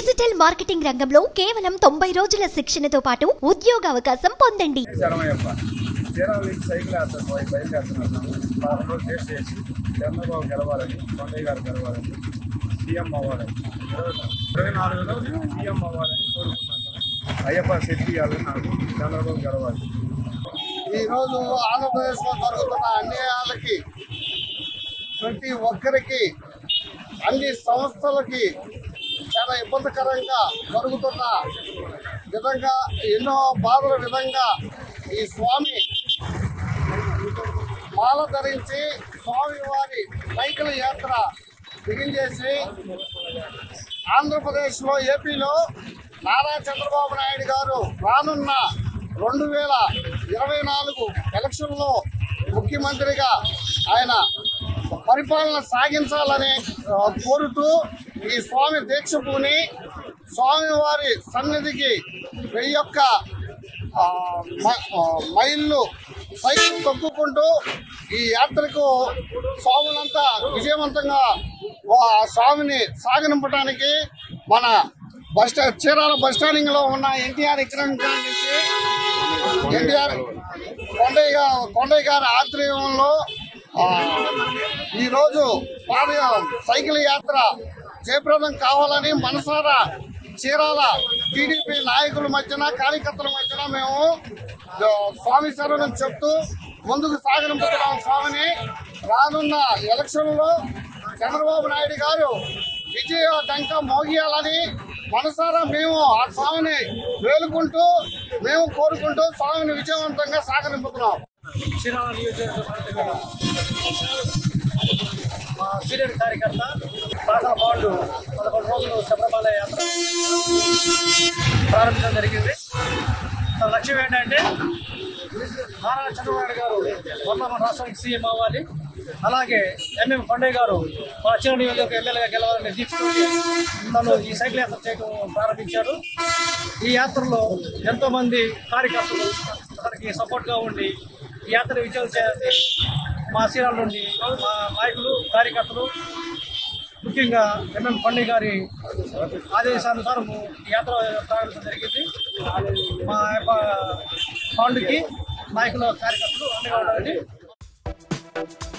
digital marketing రంగంలో కేవలం తొంభై రోజుల శిక్షణతో పాటు ఉద్యోగ అవకాశం పొందండి శరణమయ్యప్ప చీరాల నుంచి సైకిల్ వేస్తాను పోయి బయలుదేరుతున్నాను వారం రోజులు టేస్ట్ చేసి చంద్రబాబు గెలవాలని కొండయ్య గారు గెలవాలని సీఎం అవ్వాలని ఇరవై ఇరవై నాలుగులో సీఎం అవ్వాలని కోరుకుంటున్నాను అయ్యప్ప శక్తి ఇవ్వాలని నాకు చంద్రబాబు గెలవాలి ఈరోజు ఆంధ్రప్రదేశ్లో జరుగుతున్న అన్యాయాలకి ప్రతి ఒక్కరికి అన్ని సంస్థలకి చాలా ఇబ్బందికరంగా జరుగుతున్న విధంగా ఎన్నో బాధల విధంగా ఈ స్వామి మాల ధరించి స్వామి వారి సైకిల్ యాత్ర బిగించేసి ఆంధ్రప్రదేశ్లో ఏపీలో నారా చంద్రబాబు నాయుడు గారు రానున్న రెండు వేల ఇరవై నాలుగు ఎలక్షన్లో ముఖ్యమంత్రిగా ఆయన పరిపాలన సాగించాలని ఆ, కోరుతూ ఈ స్వామి దీక్ష పూని స్వామివారి సన్నిధికి వెయ్యి యొక్క ఆ, మ- ఆ, మైళ్ళు సైకిల్ తొక్కుకుంటూ ఈ యాత్రకు స్వాములంతా విజయవంతంగా వా- ఆ స్వామిని సాగనింపడానికి మన bus stand Chirala bus standing లో ఉన్న ఎన్టీఆర్ విగ్రహం కాడ నుంచి ఎన్టీఆర్ కొండయ్య గా- కొండయ్య గారి ఆధ్వర్యంలో ఆ, ఈరోజు పాద సైకిల్ యాత్ర జయప్రదం కావాలని మనసారా చీరాల టీడీపీ నాయకుల మధ్యన కార్యకర్తల మధ్యన మేము ఆ, స్వామి శరణం చెప్తూ ముందుకు సాగనింపుతున్నాం స్వామిని రానున్న ఎలక్షన్లో చంద్రబాబు నాయుడు గారు విజయ డంక మోగియాలని మనసారా మేము ఆ స్వామిని వేలుకుంటూ మేము కోరుకుంటూ స్వామిని విజయవంతంగా సాగనింపుతున్నాం చీరాల నియోజకవర్గ మా సీనియర్ కార్యకర్త పాత బాండు పదకొండు రోజులు శబరిమల యాత్ర ప్రారంభించడం జరిగింది తన లక్ష్యం ఏంటంటే నారా చంద్రబాబు నాయుడు గారు మొత్తం మన రాష్ట్రానికి సీఎం అవ్వాలి అలాగే ఎంఎం కొండయ్య గారు మా చిన్న నియోజకవర్గ ఎమ్మెల్యేగా గెలవాలని దీక్షతో తను ఈ సైకిల్ యాత్ర చేయడం ప్రారంభించారు ఈ యాత్రలో ఎంతో మంది కార్యకర్తలు అతనికి సపోర్ట్ గా ఉండి ఈ యాత్ర విజయం చేయాలని మా శ్రీరాల నుండి మా నాయకులు కార్యకర్తలు ముఖ్యంగా ఎంఎం పండి గారి ఆదేశానుసారము ఈ యాత్ర ప్రారంభించడం జరిగింది మా యొక్క పాండుకి నాయకుల కార్యకర్తలు అండగా ఉండాలని